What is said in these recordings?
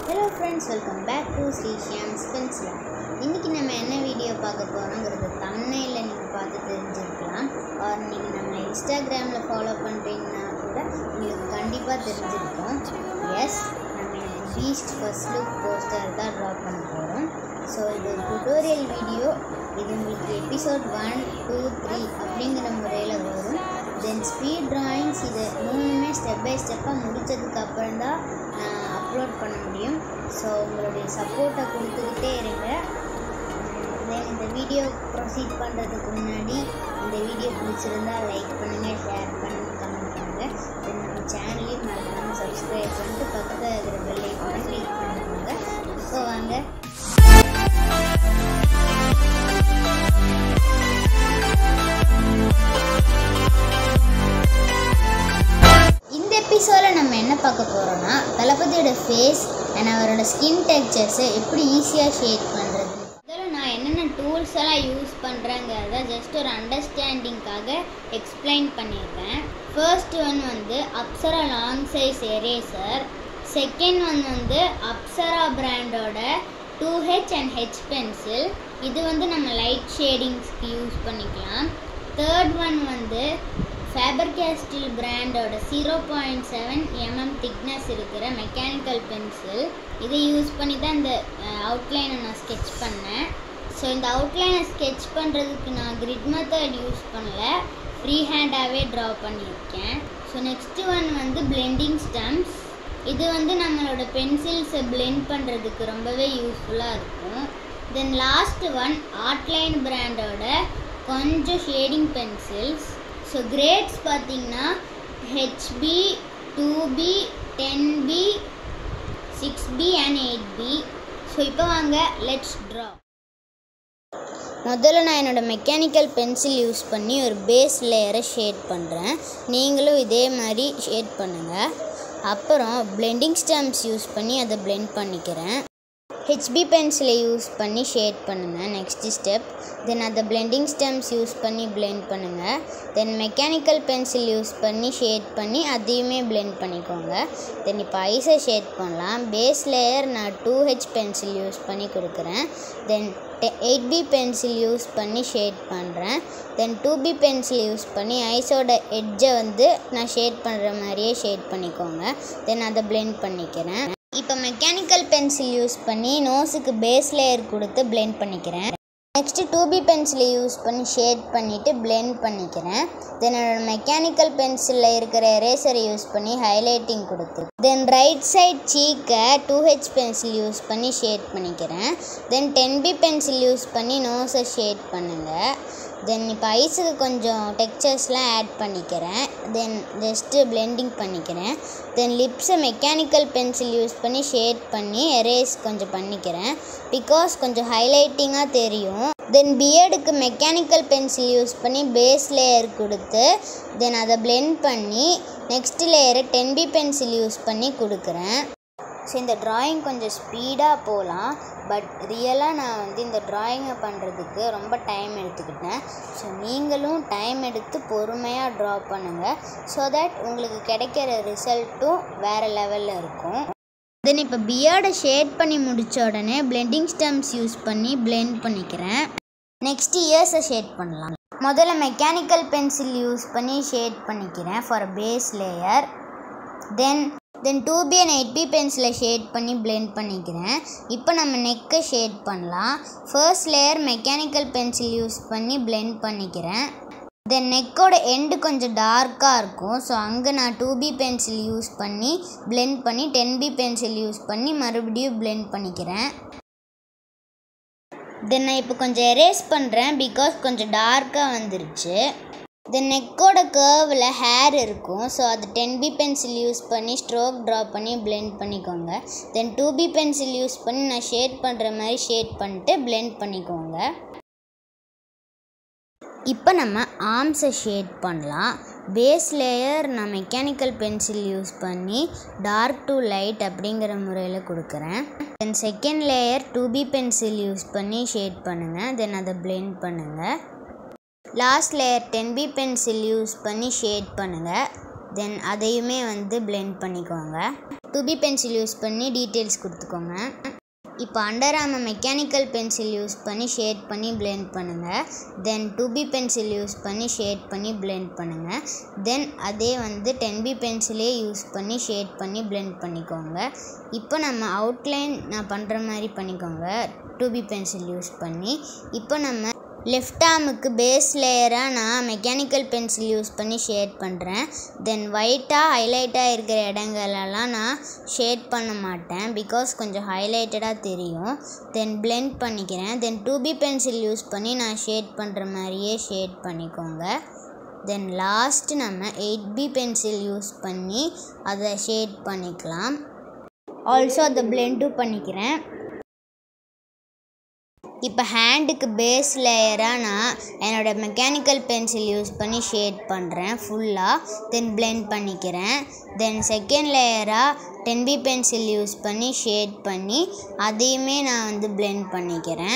hello friends welcome back to Sri Shyam's பென்சிலா இன்றைக்கி நம்ம என்ன வீடியோ பார்க்க போகிறோங்கிறது தமிழில் நீங்கள் பார்த்து தெரிஞ்சிருக்கலாம் ஆர் நீங்கள் நம்ம இன்ஸ்டாகிராமில் ஃபாலோ பண்ணுறீங்கன்னா கூட உங்களுக்கு கண்டிப்பாக தெரிஞ்சிருக்கும் எஸ் நம்ம பீஸ்ட் ஃபர்ஸ்ட் லுக் போஸ்டர் தான் ட்ரா பண்ண போகிறோம் ஸோ இது டுட்டோரியல் வீடியோ இது உங்களுக்கு எபிசோட் ஒன் டூ த்ரீ அப்படிங்கிற முறையில் வரும் தென் ஸ்பீட் ட்ராயிங்ஸ் இது மூணுமே ஸ்டெப் பை ஸ்டெப்பாக முடித்ததுக்கு அப்புறம் தான் நான் அப்லோட் பண்ண முடியும் ஸோ உங்களுடைய சப்போர்ட்டை கொடுத்துக்கிட்டே இருங்க தென் இந்த வீடியோ ப்ரொசீட் பண்ணுறதுக்கு முன்னாடி இந்த வீடியோ பிடிச்சிருந்தா லைக் பண்ணுங்கள் ஷேர் பண்ணுங்கள் கமெண்ட் பண்ணுங்கள் தென் நம்ம சேனலையும் மறக்காமல் சப்ஸ்கிரைப் பண்ணிட்டு பக்கத்தில் இருக்கிற பெல் ஐக்கானை கிளிக் பண்ணிக்கோங்க இப்போ வாங்க இந்த எபிசோடில் நம்ம என்ன பார்க்க போகிறோம்னா தளபதியோட ஃபேஸ் அண்ட் அவரோட ஸ்கின் டெக்ஸ்சர்ஸை எப்படி ஈஸியாக ஷேட் பண்ணுறது முதல்ல நான் என்னென்ன டூல்ஸ் எல்லாம் யூஸ் பண்ணுறேங்கிறத ஜஸ்ட் ஒரு அண்டர்ஸ்டாண்டிங்காக எக்ஸ்பிளைன் பண்ணிடுறேன் ஃபர்ஸ்ட் ஒன் வந்து Apsara long size eraser second one வந்து அப்சரா பிராண்டோட two H and H pencil இது வந்து நம்ம லைட் ஷேடிங்ஸ்க்கு யூஸ் பண்ணிக்கலாம் தேர்ட் ஒன் வந்து ஃபேபர் கேஸ்டில் பிராண்டோட zero point seven mm thickness இருக்கிற மெக்கானிக்கல் பென்சில் இதை யூஸ் பண்ணி தான் இந்த அவுட்லைனை நான் ஸ்கெட்ச் பண்ணேன் ஸோ இந்த அவுட்லைனை ஸ்கெட்ச் பண்ணுறதுக்கு நான் கிரிட் மெத்தட் யூஸ் பண்ணல ஃப்ரீ ஹேண்டாகவே ட்ரா பண்ணியிருக்கேன் ஸோ நெக்ஸ்ட்டு ஒன் வந்து பிளெண்டிங் ஸ்டம்ப்ஸ் இது வந்து நம்மளோட பென்சில்ஸை பிளெண்ட் பண்ணுறதுக்கு ரொம்பவே யூஸ்ஃபுல்லாக இருக்கும் தென் லாஸ்ட் ஒன் ஆர்ட்லைன் பிராண்டோட கொஞ்சம் ஷேடிங் பென்சில்ஸ் ஸோ கிரேட்ஸ் பார்த்தீங்கன்னா HB two B ten B six B and eight B so இப்போ வாங்க லெட்ஸ் ட்ரா முதல்ல நான் என்னோடய மெக்கானிக்கல் பென்சில் யூஸ் பண்ணி ஒரு பேஸ் லேயரை ஷேட் பண்ணுறேன் நீங்களும் இதே மாதிரி ஷேட் பண்ணுங்கள் அப்புறம் பிளெண்டிங் ஸ்டம்ப்ஸ் யூஸ் பண்ணி அதை பிளெண்ட் பண்ணிக்கிறேன் ஹெச்பி பென்சிலை யூஸ் பண்ணி ஷேட் பண்ணுங்கள் நெக்ஸ்ட் ஸ்டெப் தென் அதை பிளெண்டிங் ஸ்டெம்ஸ் யூஸ் பண்ணி பிளெண்ட் பண்ணுங்கள் தென் மெக்கானிக்கல் பென்சில் யூஸ் பண்ணி ஷேட் பண்ணி அதையுமே பிளெண்ட் பண்ணிக்கோங்க தென் இப்போ ஐஸை ஷேட் பண்ணலாம் பேஸ் லேயர் நான் டூ ஹெச் பென்சில் யூஸ் பண்ணி கொடுக்குறேன் then eight B pencil use பண்ணி ஷேட் பண்ணுறேன் then two B pencil use பண்ணி ஐஸோட எட்ஜை வந்து நான் ஷேட் பண்ணுற மாதிரியே ஷேட் பண்ணிக்கோங்க தென் அதை பிளெண்ட் பண்ணிக்கிறேன் இப்போ மெக்கானிக்கல் பென்சில் யூஸ் பண்ணி நோஸுக்கு பேஸ் லேயர் கொடுத்து பிளெண்ட் பண்ணிக்கிறேன் நெக்ஸ்ட்டு டூ பி பென்சிலை யூஸ் பண்ணி ஷேட் பண்ணிவிட்டு பிளெண்ட் பண்ணிக்கிறேன் தென் என்னோட மெக்கானிக்கல் பென்சிலில் இருக்கிற எரேசரை யூஸ் பண்ணி ஹைலைட்டிங் கொடுத்து தென் ரைட் சைட் சீக்கை டூ ஹெச் பென்சில் யூஸ் பண்ணி ஷேட் பண்ணிக்கிறேன் then ten B pencil use பண்ணி நோஸை ஷேட் பண்ணுங்கள் தென் இப்போ ஐஸுக்கு கொஞ்சம் டெக்ஸ்சர்ஸ்லாம் ஆட் பண்ணிக்கிறேன் தென் ஜஸ்ட்டு பிளெண்டிங் பண்ணிக்கிறேன் தென் லிப்ஸை மெக்கானிக்கல் பென்சில் யூஸ் பண்ணி ஷேட் பண்ணி எரேஸ் கொஞ்சம் பண்ணிக்கிறேன் பிகாஸ் கொஞ்சம் ஹைலைட்டிங்காக தெரியும் தென் பியர்டுக்கு மெக்கானிக்கல் பென்சில் யூஸ் பண்ணி பேஸ் லேயர் கொடுத்து தென் அதை பிளெண்ட் பண்ணி நெக்ஸ்ட் லேயரை டென் பி பென்சில் யூஸ் பண்ணி கொடுக்குறேன் ஸோ இந்த ட்ராயிங் கொஞ்சம் ஸ்பீடாக போகலாம் பட் ரியலாக நான் வந்து இந்த ட்ராயிங்கை பண்ணுறதுக்கு ரொம்ப டைம் எடுத்துக்கிட்டேன் ஸோ நீங்களும் டைம் எடுத்து பொறுமையாக ட்ரா பண்ணுங்கள் ஸோ தட் உங்களுக்கு கிடைக்கிற ரிசல்ட்டும் வேறு லெவலில் இருக்கும் தென் இப்போ பியர்டை ஷேட் பண்ணி முடித்த உடனே பிளெண்டிங் ஸ்டம்ப்ஸ் யூஸ் பண்ணி பிளெண்ட் பண்ணிக்கிறேன் நெக்ஸ்ட் இயர்ஸை ஷேட் பண்ணலாம் முதல்ல மெக்கானிக்கல் பென்சில் யூஸ் பண்ணி ஷேட் பண்ணிக்கிறேன் for base layer then then two B and eight B பென்சிலை ஷேட் பண்ணி பிளெண்ட் பண்ணிக்கிறேன் இப்போ நம்ம நெக்கை ஷேட் பண்ணலாம் first layer mechanical pencil use பண்ணி பிளெண்ட் பண்ணிக்கிறேன் தென் நெக்கோட எண்டு கொஞ்சம் டார்க்காக இருக்கும் ஸோ அங்கே நான் டூ பி பென்சில் யூஸ் பண்ணி பிளெண்ட் பண்ணி டென் பி பென்சில் யூஸ் பண்ணி மறுபடியும் பிளெண்ட் பண்ணிக்கிறேன் தென் நான் இப்போ கொஞ்சம் எரேஸ் பண்ணுறேன் பிகாஸ் கொஞ்சம் டார்க்காக வந்துருச்சு தென் நெக்கோட கேர்வில் ஹேர் இருக்கும் ஸோ அது டென் பி பென்சில் யூஸ் பண்ணி ஸ்ட்ரோக் ட்ரா பண்ணி பிளெண்ட் பண்ணிக்கோங்க then two B pencil use பண்ணி நான் ஷேட் பண்ணுற மாதிரி ஷேட் பண்ணிட்டு பிளெண்ட் பண்ணிக்கோங்க இப்போ நம்ம ஆர்ம்ஸை ஷேட் பண்ணலாம் பேஸ் லேயர் நான் மெக்கானிக்கல் பென்சில் யூஸ் பண்ணி டார்க் டு லைட் அப்படிங்கிற முறையில் கொடுக்குறேன் then second layer two B pencil use பண்ணி ஷேட் பண்ணுங்கள் தென் அதை பிளெண்ட் பண்ணுங்கள் last layer ten B pencil use பண்ணி ஷேட் பண்ணுங்கள் தென் அதையுமே வந்து பிளெண்ட் பண்ணிக்கோங்க டூபி பென்சில் யூஸ் பண்ணி டீட்டெயில்ஸ் கொடுத்துக்கோங்க இப்போ under arm mechanical pencil use பண்ணி ஷேட் பண்ணி பிளெண்ட் பண்ணுங்கள் தென் டூபி பென்சில் யூஸ் பண்ணி ஷேட் பண்ணி பிளெண்ட் பண்ணுங்கள் தென் அதே வந்து டென் பி பென்சிலே யூஸ் பண்ணி ஷேட் பண்ணி பிளெண்ட் பண்ணிக்கோங்க இப்போ நம்ம அவுட்லைன் நான் பண்ணுற மாதிரி பண்ணிக்கோங்க டூபி பென்சில் யூஸ் பண்ணி இப்போ நம்ம லெஃப்ட் ஆர்முக்கு பேஸ் லேயராக நான் மெக்கானிக்கல் பென்சில் யூஸ் பண்ணி ஷேட் பண்ணுறேன் தென் ஒயிட்டாக ஹைலைட்டாக இருக்கிற இடங்களெல்லாம் நான் ஷேட் பண்ண மாட்டேன் பிகாஸ் கொஞ்சம் ஹைலைட்டடாக தெரியும் தென் பிளெண்ட் பண்ணிக்கிறேன் தென் டூபி பென்சில் யூஸ் பண்ணி நான் ஷேட் பண்ணுற மாதிரியே ஷேட் பண்ணிக்கோங்க தென் லாஸ்ட் நம்ம எயிட் பி பென்சில் யூஸ் பண்ணி அதை ஷேட் பண்ணிக்கலாம் ஆல்சோ அதை பிளெண்டும் பண்ணிக்கிறேன் இப்போ ஹேண்டுக்கு பேஸ் லேயராக நான் என்னோடய மெக்கானிக்கல் பென்சில் யூஸ் பண்ணி ஷேட் பண்ணுறேன் ஃபுல்லாக தென் பிளெண்ட் பண்ணிக்கிறேன் தென் செகண்ட் லேயராக டென் பி பென்சில் யூஸ் பண்ணி ஷேட் பண்ணி அதையுமே நான் வந்து பிளெண்ட் பண்ணிக்கிறேன்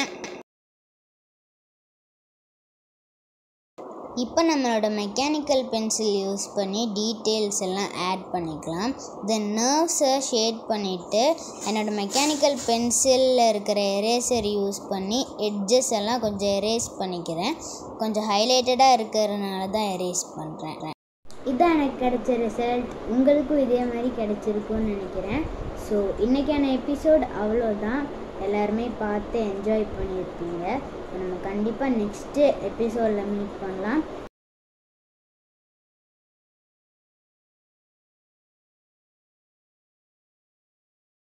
இப்போ நம்மளோட மெக்கானிக்கல் பென்சில் யூஸ் பண்ணி டீட்டெயில்ஸ் எல்லாம் ஆட் பண்ணிக்கலாம் தென் நர்வ்ஸை ஷேட் பண்ணிவிட்டு என்னோடய மெக்கானிக்கல் பென்சிலில் இருக்கிற எரேசர் யூஸ் பண்ணி எட்ஜஸ் எல்லாம் கொஞ்சம் எரேஸ் பண்ணிக்கிறேன் கொஞ்சம் ஹைலைட்டடாக இருக்கிறதுனால தான் எரேஸ் பண்ணுறேன் இதான் எனக்கு கிடைச்ச ரிசல்ட் உங்களுக்கும் இதே மாதிரி கிடைச்சிருக்கும்னு நினைக்கிறேன் ஸோ இன்றைக்கான எபிசோட் அவ்வளோதான் எல்லாருமே பார்த்து என்ஜாய் பண்ணியிருப்பீங்க நம்ம கண்டிப்பாக நெக்ஸ்ட்டு எபிசோடில் மீட் பண்ணலாம்